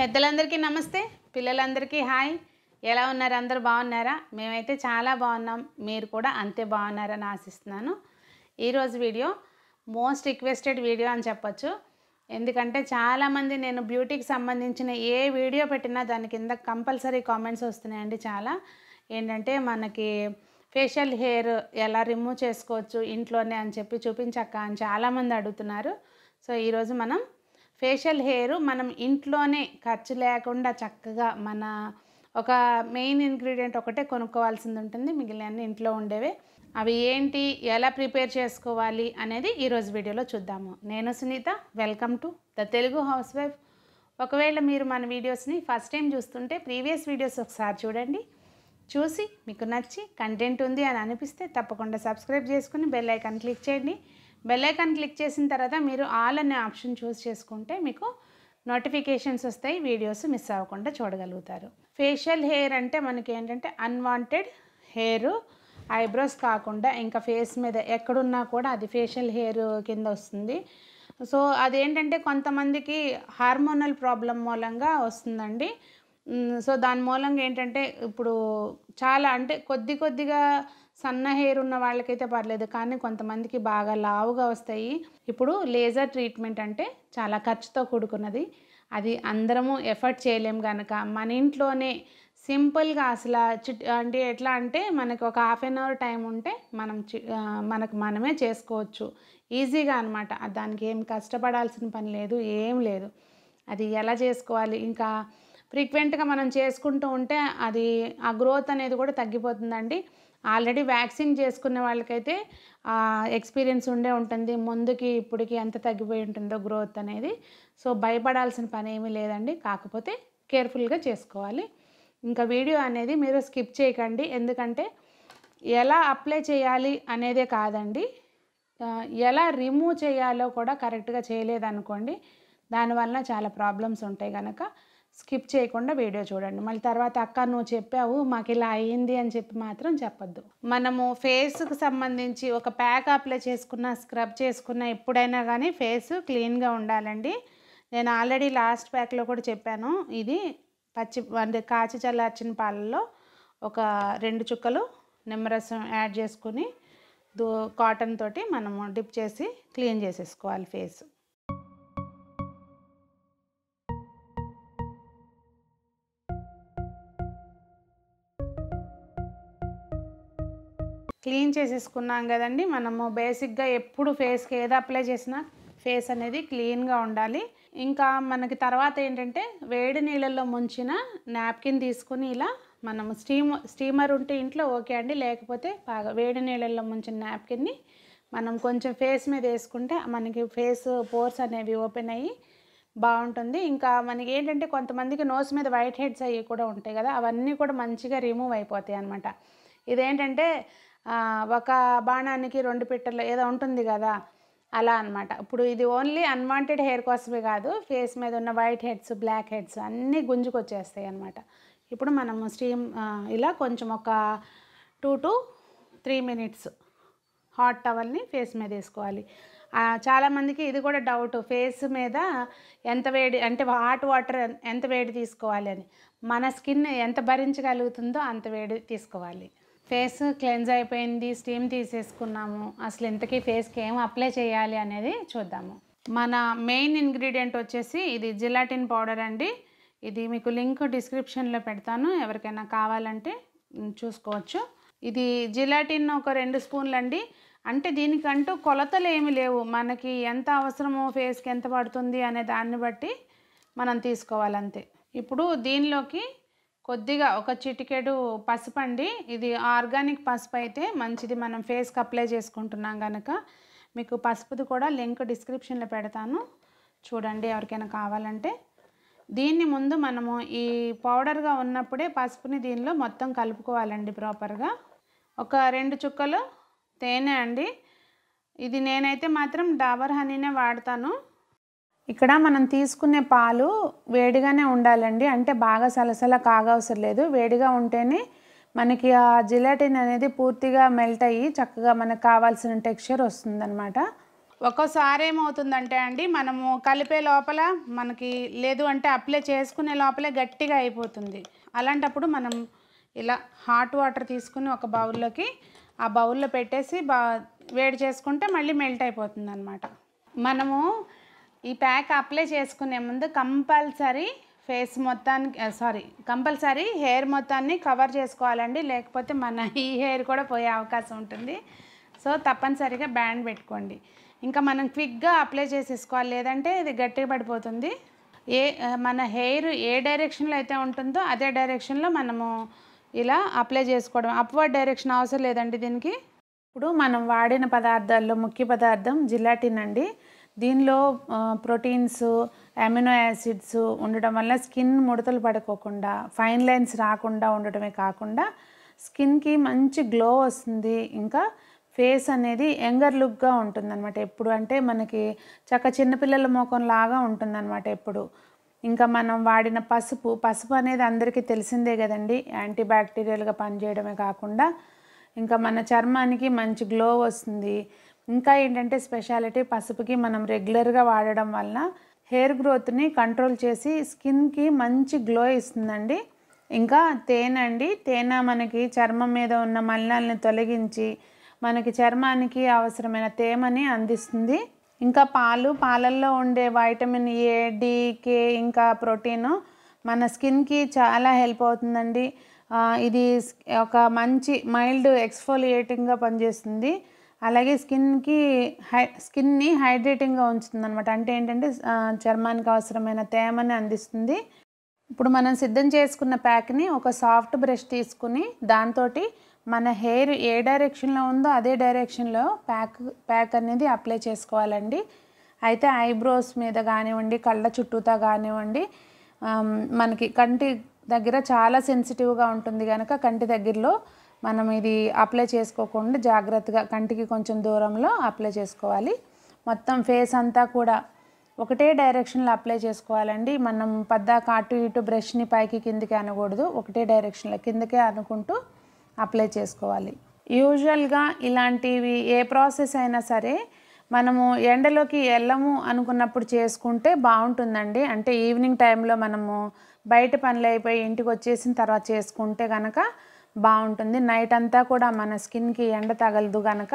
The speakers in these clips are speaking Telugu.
పెద్దలందరికీ నమస్తే పిల్లలందరికీ హాయ్ ఎలా ఉన్నారు అందరూ బాగున్నారా మేమైతే చాలా బాగున్నాం మీరు కూడా అంతే బాగున్నారని ఆశిస్తున్నాను ఈరోజు వీడియో మోస్ట్ రిక్వెస్టెడ్ వీడియో అని చెప్పొచ్చు ఎందుకంటే చాలామంది నేను బ్యూటీకి సంబంధించిన ఏ వీడియో పెట్టినా దాని కింద కంపల్సరీ కామెంట్స్ వస్తున్నాయండి చాలా ఏంటంటే మనకి ఫేషియల్ హెయిర్ ఎలా రిమూవ్ చేసుకోవచ్చు ఇంట్లోనే అని చెప్పి చూపించక్క అని చాలామంది అడుగుతున్నారు సో ఈరోజు మనం ఫేషియల్ హెయిర్ మనం ఇంట్లోనే ఖర్చు లేకుండా చక్కగా మన ఒక మెయిన్ ఇంగ్రీడియంట్ ఒకటే కొనుక్కోవాల్సింది ఉంటుంది మిగిలిన ఇంట్లో ఉండేవే అవి ఏంటి ఎలా ప్రిపేర్ చేసుకోవాలి అనేది ఈరోజు వీడియోలో చూద్దాము నేను Sunitha welcome to the Telugu housewife ఒకవేళ మీరు మన వీడియోస్ని ఫస్ట్ టైం చూస్తుంటే ప్రీవియస్ వీడియోస్ ఒకసారి చూడండి చూసి మీకు నచ్చి కంటెంట్ ఉంది అని అనిపిస్తే తప్పకుండా సబ్స్క్రైబ్ చేసుకుని బెల్ ఐకాన్ క్లిక్ చేయండి బెల్ ఐకాన్ క్లిక్ చేసిన తర్వాత మీరు ఆల్ అనే ఆప్షన్ చూస్ చేసుకుంటే మీకు నోటిఫికేషన్స్ వస్తాయి వీడియోస్ మిస్ అవ్వకుండా చూడగలుగుతారు ఫేషియల్ హెయిర్ అంటే మనకి ఏంటంటే అన్వాంటెడ్ హెయిర్ ఐబ్రోస్ కాకుండా ఇంకా ఫేస్ మీద ఎక్కడున్నా కూడా అది ఫేషియల్ హెయిర్ కింద వస్తుంది సో అదేంటంటే కొంతమందికి హార్మోనల్ ప్రాబ్లం మూలంగా వస్తుందండి మ్, సో దాని మూలంగా ఏంటంటే ఇప్పుడు చాలా అంటే కొద్ది కొద్దిగా సన్న హెయిర్ ఉన్న వాళ్ళకైతే పర్లేదు కానీ కొంతమందికి బాగా లావుగా వస్తాయి ఇప్పుడు లేజర్ ట్రీట్మెంట్ అంటే చాలా ఖర్చుతో కూడుకున్నది అది అందరము ఎఫర్ట్ చేయలేం కనుక మన ఇంట్లోనే సింపుల్గా అసలు చిట్ అంటే ఎట్లా అంటే మనకి ఒక హాఫ్ అన్ అవర్ టైం ఉంటే మనం చి- ఆ, మనకు మనమే చేసుకోవచ్చు ఈజీగా అనమాట దానికి ఏం కష్టపడాల్సిన పని లేదు ఏం లేదు అది ఎలా చేసుకోవాలి ఇంకా ఫ్రీక్వెంట్గా మనం చేసుకుంటూ ఉంటే అది ఆ గ్రోత్ అనేది కూడా తగ్గిపోతుందండి ఆల్రెడీ వ్యాక్సిన్ చేసుకున్న వాళ్ళకైతే ఎక్స్పీరియన్స్ ఉండే ఉంటుంది ముందుకి ఇప్పటికి ఎంత తగ్గిపోయి ఉంటుందో గ్రోత్ అనేది సో భయపడాల్సిన పని ఏమీ లేదండి కాకపోతే కేర్ఫుల్గా చేసుకోవాలి ఇంకా వీడియో అనేది మీరు స్కిప్ చేయకండి ఎందుకంటే ఎలా అప్లై చేయాలి అనేదే కాదండి ఆ, ఎలా రిమూవ్ చేయాలో కూడా కరెక్ట్గా చేయలేదనుకోండి దానివల్ల చాలా ప్రాబ్లమ్స్ ఉంటాయి కనుక స్కిప్ చేయకుండా వీడియో చూడండి మళ్ళీ తర్వాత అక్క నువ్వు చెప్పావు మాకు ఇలా అయ్యింది అని చెప్పి మాత్రం చెప్పొద్దు మనము ఫేస్కి సంబంధించి ఒక ప్యాక్ అప్లై చేసుకున్న స్క్రబ్ చేసుకున్న ఎప్పుడైనా కానీ ఫేస్ క్లీన్గా ఉండాలండి నేను ఆల్రెడీ లాస్ట్ ప్యాక్లో కూడా చెప్పాను ఇది పచ్చి అంటే కాచి చల్లార్చిన పాలల్లో ఒక రెండు చుక్కలు నిమ్మరసం యాడ్ చేసుకుని దో కాటన్ తోటి మనము డిప్ చేసి క్లీన్ చేసేసుకోవాలి ఫేస్ క్లీన్ చేసేసుకున్నాం కదండి మనము బేసిక్గా ఎప్పుడు ఫేస్కి ఏది అప్లై చేసినా ఫేస్ అనేది క్లీన్గా ఉండాలి ఇంకా మనకి తర్వాత ఏంటంటే వేడి నీళ్ళల్లో ముంచిన నాప్కిన్ తీసుకుని ఇలా మనం స్టీమ్ స్టీమర్ ఉంటే ఇంట్లో ఓకే అండి లేకపోతే బాగా వేడి నీళ్ళల్లో ముంచిన నాప్కిన్ని మనం కొంచెం ఫేస్ మీద వేసుకుంటే మనకి ఫేస్ పోర్స్ అనేవి ఓపెన్ అయ్యి బాగుంటుంది ఇంకా మనకి ఏంటంటే కొంతమందికి నోస్ మీద వైట్ హెడ్స్ అవి కూడా ఉంటాయి కదా అవన్నీ కూడా మంచిగా రిమూవ్ అయిపోతాయి అనమాట ఇదేంటంటే ఆ, ఒక బాణానికి రెండు పిట్టలు ఏదో ఉంటుంది కదా అలా అన్నమాట ఇప్పుడు ఇది ఓన్లీ అన్వాంటెడ్ హెయిర్ కోసమే కాదు ఫేస్ మీద ఉన్న వైట్ హెడ్స్ బ్లాక్ హెడ్స్ అన్నీ గుంజుకొచ్చేస్తాయి అనమాట ఇప్పుడు మనము స్టీమ్ ఆ, ఇలా కొంచెం ఒక two to three minutes hot టవల్ని ఫేస్ మీద వేసుకోవాలి ఆ, చాలామందికి ఇది కూడా డౌట్ ఫేస్ మీద ఎంత వేడి అంటే హాట్ వాటర్ ఎంత వేడి తీసుకోవాలి అని మన స్కిన్ ఎంత భరించగలుగుతుందో అంత వేడి తీసుకోవాలి ఫేస్ క్లెన్స్ అయిపోయింది స్టీమ్ తీసేసుకున్నాము అసలు ఇంతకీ ఫేస్కి ఏం అప్లై చేయాలి అనేది చూద్దాము మన మెయిన్ ఇంగ్రీడియంట్ వచ్చేసి ఇది జిలాటిన్ పౌడర్ అండి ఇది మీకు లింక్ డిస్క్రిప్షన్లో పెడతాను ఎవరికైనా కావాలంటే ఉమ్, చూసుకోవచ్చు ఇది జిలాటిన్ ఒక రెండు స్పూన్లు అండి అంటే దీనికంటూ కొలతలు ఏమి లేవు మనకి ఎంత అవసరమో ఫేస్కి ఎంత పడుతుంది అనే దాన్ని బట్టి మనం తీసుకోవాలంతే ఇప్పుడు దీనిలోకి కొద్దిగా ఒక చిటికెడు పసుపు అండి ఇది ఆర్గానిక్ పసుపు అయితే మంచిది మనం ఫేస్కి అప్లై చేసుకుంటున్నాం కనుక మీకు పసుపుది కూడా లింక్ డిస్క్రిప్షన్లో పెడతాను చూడండి ఎవరికైనా కావాలంటే దీన్ని ముందు మనము ఈ పౌడర్గా ఉన్నప్పుడే పసుపుని దీనిలో మొత్తం కలుపుకోవాలండి ప్రాపర్గా ఒక రెండు చుక్కలు తేనె అండి ఇది నేనైతే మాత్రం డాబర్ హనీనే వాడతాను ఇక్కడ మనం తీసుకునే పాలు వేడిగానే ఉండాలండి అంటే బాగా సలసల కాగవసరం లేదు వేడిగా ఉంటేనే మనకి ఆ జిలాటిన్ అనేది పూర్తిగా మెల్ట్ అయ్యి చక్కగా మనకు కావాల్సిన టెక్స్చర్ వస్తుందన్నమాట ఒక్కోసారి ఏమవుతుందంటే అండి మనము కలిపే లోపల మనకి లేదు అంటే అప్లై చేసుకునే లోపలే గట్టిగా అయిపోతుంది అలాంటప్పుడు మనం ఇలా హాట్ వాటర్ తీసుకుని ఒక బౌల్లోకి ఆ బౌల్లో పెట్టేసి బా వేడి చేసుకుంటే మళ్ళీ మెల్ట్ అయిపోతుంది అనమాట మనము ఈ ప్యాక్ అప్లై చేసుకునే ముందు కంపల్సరీ ఫేస్ మొత్తానికి సారీ కంపల్సరీ హెయిర్ మొత్తాన్ని కవర్ చేసుకోవాలండి లేకపోతే మన ఈ హెయిర్ కూడా పోయే అవకాశం ఉంటుంది సో తప్పనిసరిగా బ్యాండ్ పెట్టుకోండి ఇంకా మనం క్విక్గా అప్లై చేసేసుకోవాలి లేదంటే ఇది గట్టిగా పడిపోతుంది ఏ ఆ, మన హెయిర్ ఏ డైరెక్షన్లో అయితే ఉంటుందో అదే డైరెక్షన్లో మనము ఇలా అప్లై చేసుకోవడం అప్వర్డ్ డైరెక్షన్ అవసరం లేదండి దీనికి ఇప్పుడు మనం వాడిన పదార్థాల్లో ముఖ్య పదార్థం జిలాటిన్ అండి దీనిలో ఆ, ప్రోటీన్స్ అమినో యాసిడ్స్ ఉండడం వల్ల స్కిన్ ముడతలు పడుకోకుండా ఫైన్ లైన్స్ రాకుండా ఉండటమే కాకుండా స్కిన్కి మంచి గ్లో వస్తుంది ఇంకా ఫేస్ అనేది యంగర్ లుక్గా ఉంటుందన్నమాట ఎప్పుడు అంటే మనకి చక్క చిన్నపిల్లల ముఖం లాగా ఉంటుందన్నమాట ఎప్పుడు ఇంకా మనం వాడిన పసుపు పసుపు అనేది అందరికీ తెలిసిందే కదండి యాంటీ బ్యాక్టీరియల్గా పనిచేయడమే కాకుండా ఇంకా మన చర్మానికి మంచి గ్లో వస్తుంది ఇంకా ఏంటంటే స్పెషాలిటీ పసుపుకి మనం రెగ్యులర్గా వాడడం వలన హెయిర్ గ్రోత్ని కంట్రోల్ చేసి స్కిన్కి మంచి గ్లో ఇస్తుందండి ఇంకా తేనె అండి తేనె మనకి చర్మం మీద ఉన్న మలినాలని తొలగించి మనకి చర్మానికి అవసరమైన తేమని అందిస్తుంది ఇంకా పాలు పాలల్లో ఉండే వైటమిన్ ఏ డి కే ఇంకా ప్రోటీన్ మన స్కిన్కి చాలా హెల్ప్ అవుతుందండి ఆ, ఇది స్- ఒక మంచి మైల్డ్ ఎక్స్ఫోలియేటింగ్గా పనిచేస్తుంది అలాగే స్కిన్కి హై స్కిన్ని హైడ్రేటింగ్గా ఉంచుతుంది అనమాట అంటే ఏంటంటే ఆ, చర్మానికి అవసరమైన తేమని అందిస్తుంది ఇప్పుడు మనం సిద్ధం చేసుకున్న ప్యాక్ని ఒక సాఫ్ట్ బ్రష్ తీసుకుని దాంతో మన హెయిర్ ఏ డైరెక్షన్లో ఉందో అదే డైరెక్షన్లో ప్యాక్ ప్యాక్ అనేది అప్లై చేసుకోవాలండి అయితే ఐబ్రోస్ మీద కానివ్వండి కళ్ళ చుట్టూతా కానివ్వండి ఆమ్, మనకి కంటి దగ్గర చాలా సెన్సిటివ్గా ఉంటుంది కనుక కంటి దగ్గరలో మనం ఇది అప్లై చేసుకోకుండా జాగ్రత్తగా కంటికి కొంచెం దూరంలో అప్లై చేసుకోవాలి మొత్తం ఫేస్ అంతా కూడా ఒకటే డైరెక్షన్లో అప్లై చేసుకోవాలండి మనం పద్దాక అటు ఇటు బ్రష్ని పైకి కిందికి అనకూడదు ఒకటే డైరెక్షన్లో కిందకే అనుకుంటూ అప్లై చేసుకోవాలి యూజువల్గా ఇలాంటివి ఏ ప్రాసెస్ అయినా సరే మనము ఎండలోకి వెళ్ళము అనుకున్నప్పుడు చేసుకుంటే బాగుంటుందండి అంటే ఈవినింగ్ టైంలో మనము బయట పనులు అయిపోయి ఇంటికి వచ్చేసిన తర్వాత చేసుకుంటే కనుక బాగుంటుంది నైట్ అంతా కూడా మన స్కిన్కి ఎండ తగలదు కనుక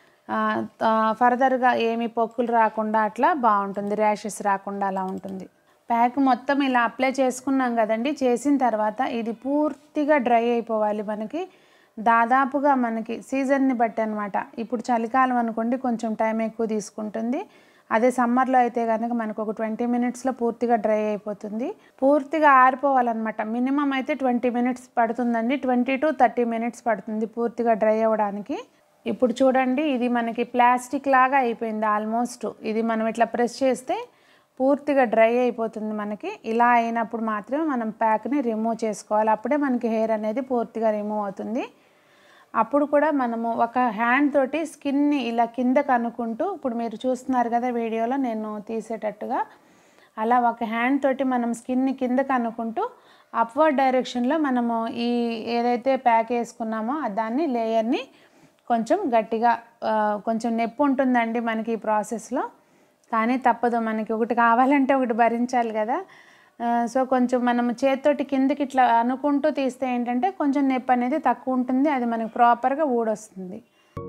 ఫర్దర్గా ఏమి పొక్కులు రాకుండా అట్లా బాగుంటుంది ర్యాషెస్ రాకుండా అలా ఉంటుంది ప్యాక్ మొత్తం ఇలా అప్లై చేసుకున్నాం కదండి చేసిన తర్వాత ఇది పూర్తిగా డ్రై అయిపోవాలి మనకి దాదాపుగా మనకి సీజన్ని బట్టి అనమాట ఇప్పుడు చలికాలం అనుకోండి కొంచెం టైం ఎక్కువ తీసుకుంటుంది అదే సమ్మర్లో అయితే కనుక మనకు ఒక ట్వంటీ మినిట్స్లో పూర్తిగా డ్రై అయిపోతుంది పూర్తిగా ఆరిపోవాలన్నమాట మినిమం అయితే ట్వంటీ మినిట్స్ పడుతుందండి ట్వంటీ టు థర్టీ మినిట్స్ పడుతుంది పూర్తిగా డ్రై అవ్వడానికి ఇప్పుడు చూడండి ఇది మనకి ప్లాస్టిక్ లాగా అయిపోయింది ఆల్మోస్ట్ ఇది మనం ఇట్లా ప్రెస్ చేస్తే పూర్తిగా డ్రై అయిపోతుంది మనకి ఇలా అయినప్పుడు మాత్రమే మనం ప్యాక్ని రిమూవ్ చేసుకోవాలి అప్పుడే మనకి హెయిర్ అనేది పూర్తిగా రిమూవ్ అవుతుంది అప్పుడు కూడా మనము ఒక హ్యాండ్ తోటి స్కిన్ని ఇలా కిందకు అనుకుంటూ ఇప్పుడు మీరు చూస్తున్నారు కదా వీడియోలో నేను తీసేటట్టుగా అలా ఒక హ్యాండ్ తోటి మనం స్కిన్ని కిందకు అనుకుంటూ అప్వర్డ్ డైరెక్షన్లో మనము ఈ ఏదైతే ప్యాక్ వేసుకున్నామో ఆ దాన్ని లేయర్ని కొంచెం గట్టిగా ఆ, కొంచెం నొప్పి ఉంటుందండి మనకి ఈ ప్రాసెస్లో కానీ తప్పదు మనకి ఒకటి కావాలంటే ఒకటి భరించాలి కదా ఆ, సో కొంచెం మనం చేతితోటి కిందకి ఇట్లా అనుకుంటూ తీస్తే ఏంటంటే కొంచెం నొప్పి అనేది తక్కువ ఉంటుంది అది మనకి ప్రాపర్గా ఊడొస్తుంది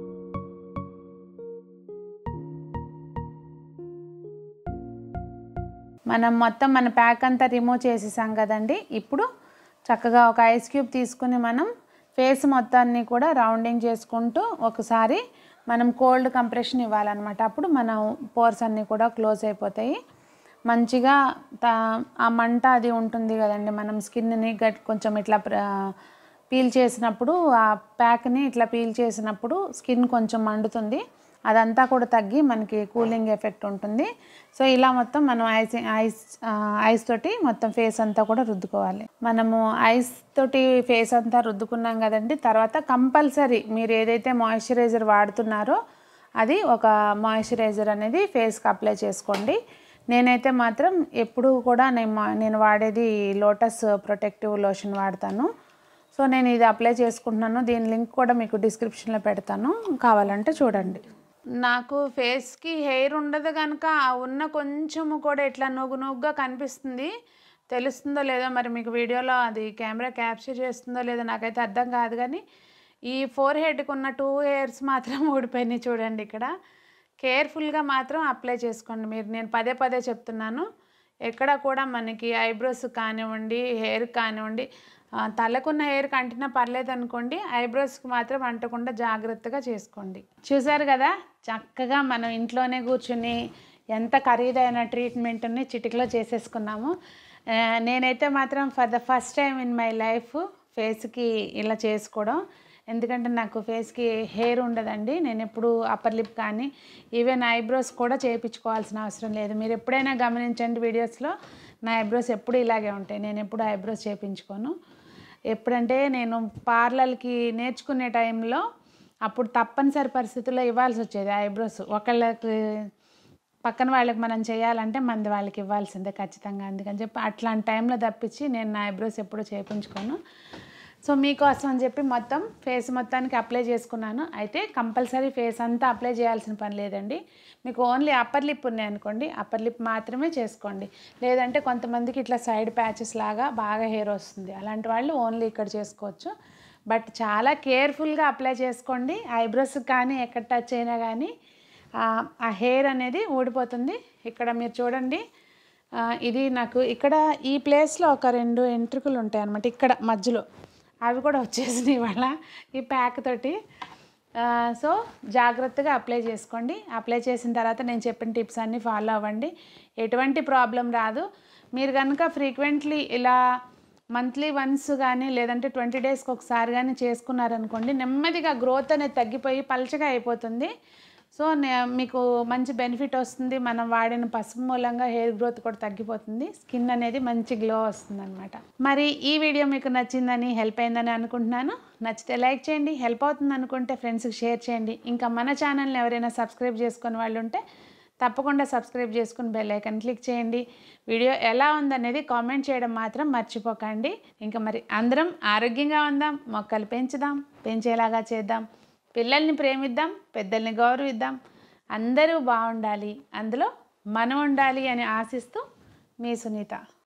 మనం మొత్తం మన ప్యాక్ అంతా రిమూవ్ చేసేసాం కదండి ఇప్పుడు చక్కగా ఒక ఐస్ క్యూబ్ తీసుకుని మనం ఫేస్ మొత్తాన్ని కూడా రౌండింగ్ చేసుకుంటూ ఒకసారి మనం కోల్డ్ కంప్రెషన్ ఇవ్వాలన్నమాట అప్పుడు మన పోర్స్ అన్నీ కూడా క్లోజ్ అయిపోతాయి మంచిగా తా- ఆ మంట అది ఉంటుంది కదండి మనం స్కిన్ని గట్ కొంచెం ఇట్లా ప్ర- పీల్ చేసినప్పుడు ఆ ప్యాక్ని ఇట్లా పీల్ చేసినప్పుడు స్కిన్ కొంచెం మండుతుంది అదంతా కూడా తగ్గి మనకి కూలింగ్ ఎఫెక్ట్ ఉంటుంది సో ఇలా మొత్తం మనం ఐస్ ఐస్ ఆ, ఐస్ తోటి మొత్తం ఫేస్ అంతా కూడా రుద్దుకోవాలి మనము ఐస్ తోటి ఫేస్ అంతా రుద్దుకున్నాం కదండి తర్వాత కంపల్సరీ మీరు ఏదైతే మాయిశ్చరైజర్ వాడుతున్నారో అది ఒక మాయిశ్చరైజర్ అనేది ఫేస్కి అప్లై చేసుకోండి నేనైతే మాత్రం ఎప్పుడు కూడా నేను మా- నేను వాడేది లోటస్ ప్రొటెక్టివ్ లోషన్ వాడతాను సో నేను ఇది అప్లై చేసుకుంటున్నాను దీని లింక్ కూడా మీకు డిస్క్రిప్షన్లో పెడతాను కావాలంటే చూడండి నాకు ఫేస్కి హెయిర్ ఉండదు కనుక ఆ ఉన్న కొంచెము కూడా ఇట్లా నువ్వు నువ్వుగా కనిపిస్తుంది తెలుస్తుందో లేదో మరి మీకు వీడియోలో అది కెమెరా క్యాప్చర్ చేస్తుందో లేదో నాకైతే అర్థం కాదు కానీ ఈ ఫోర్ హెడ్కి ఉన్న టూ హెయిర్స్ మాత్రం ఊడిపోయినాయి చూడండి ఇక్కడ కేర్ఫుల్గా మాత్రం అప్లై చేసుకోండి మీరు నేను పదే పదే చెప్తున్నాను ఎక్కడ కూడా మనకి ఐబ్రోస్ కానివ్వండి హెయిర్ కానివ్వండి ఆ, తలకున్న హెయిర్కి అంటినా పర్లేదు అనుకోండి ఐబ్రోస్కి మాత్రం అంటకుండా జాగ్రత్తగా చేసుకోండి చూసారు కదా చక్కగా మనం ఇంట్లోనే కూర్చుని ఎంత ఖరీదైన ట్రీట్మెంట్ని చిటికలో చేసేసుకున్నాము ఆ, నేనైతే మాత్రం for the first time in my life ఫేస్కి ఇలా చేసుకోవడం ఎందుకంటే నాకు ఫేస్కి హెయిర్ ఉండదండి నేను ఎప్పుడు అప్పర్ లిప్ కానీ ఈవెన్ ఐబ్రోస్ కూడా చేయించుకోవాల్సిన అవసరం లేదు మీరు ఎప్పుడైనా గమనించండి వీడియోస్లో నా ఐబ్రోస్ ఎప్పుడు ఇలాగే ఉంటాయి నేను ఎప్పుడు ఐబ్రోస్ చేయించుకోను ఎప్పుడంటే నేను పార్లర్కి నేర్చుకునే టైంలో అప్పుడు తప్పనిసరి పరిస్థితుల్లో ఇవ్వాల్సి వచ్చేది ఐబ్రోస్ ఒకళ్ళకి పక్కన వాళ్ళకి మనం చేయాలంటే మంది వాళ్ళకి ఇవ్వాల్సిందే ఖచ్చితంగా అందుకని చెప్పి అట్లాంటి టైంలో తప్పించి నేను నా ఐబ్రోస్ ఎప్పుడు చేయించుకోను సో మీకోసం అని చెప్పి మొత్తం ఫేస్ మొత్తానికి అప్లై చేసుకున్నాను అయితే కంపల్సరీ ఫేస్ అంతా అప్లై చేయాల్సిన పని లేదండి మీకు ఓన్లీ అప్పర్ లిప్ ఉన్నాయి అనుకోండి అప్పర్ లిప్ మాత్రమే చేసుకోండి లేదంటే కొంతమందికి ఇట్లా సైడ్ ప్యాచెస్ లాగా బాగా హెయిర్ వస్తుంది అలాంటి వాళ్ళు ఓన్లీ ఇక్కడ చేసుకోవచ్చు బట్ చాలా కేర్ఫుల్గా అప్లై చేసుకోండి ఐబ్రోస్ కానీ ఎక్కడ టచ్ అయినా కానీ ఆ, ఆ హెయిర్ అనేది ఊడిపోతుంది ఇక్కడ మీరు చూడండి ఆ, ఇది నాకు ఇక్కడ ఈ ప్లేస్లో ఒక రెండు ఎంట్రుకలు ఉంటాయి అన్నమాట ఇక్కడ మధ్యలో అవి కూడా వచ్చేసినాయి ఇవాళ ఈ ప్యాక్ తోటి ఆ, సో జాగ్రత్తగా అప్లై చేసుకోండి అప్లై చేసిన తర్వాత నేను చెప్పిన టిప్స్ అన్నీ ఫాలో అవ్వండి ఎటువంటి ప్రాబ్లం రాదు మీరు కనుక ఫ్రీక్వెంట్లీ ఇలా మంత్లీ వన్స్ కానీ లేదంటే ట్వంటీ డేస్కి ఒకసారి కానీ చేసుకున్నారనుకోండి నెమ్మదిగా గ్రోత్ అనేది తగ్గిపోయి పలచగా అయిపోతుంది సో నే- మీకు మంచి బెనిఫిట్ వస్తుంది మనం వాడిన పసుపు మూలంగా హెయిర్ గ్రోత్ కూడా తగ్గిపోతుంది స్కిన్ అనేది మంచి గ్లో వస్తుంది అనమాట మరి ఈ వీడియో మీకు నచ్చిందని హెల్ప్ అయిందని అనుకుంటున్నాను నచ్చితే లైక్ చేయండి హెల్ప్ అవుతుంది అనుకుంటే ఫ్రెండ్స్కి షేర్ చేయండి ఇంకా మన ఛానల్ని ఎవరైనా సబ్స్క్రైబ్ చేసుకుని వాళ్ళు ఉంటే తప్పకుండా సబ్స్క్రైబ్ చేసుకుని బెల్ ఐకన్ క్లిక్ చేయండి వీడియో ఎలా ఉందనేది కామెంట్ చేయడం మాత్రం మర్చిపోకండి ఇంకా మరి అందరం ఆరోగ్యంగా ఉందాం మొక్కలు పెంచుదాం పెంచేలాగా చేద్దాం పిల్లల్ని ప్రేమిద్దాం పెద్దల్ని గౌరవిద్దాం అందరూ బాగుండాలి అందులో మనం ఉండాలి అని ఆశిస్తూ మీ సునీత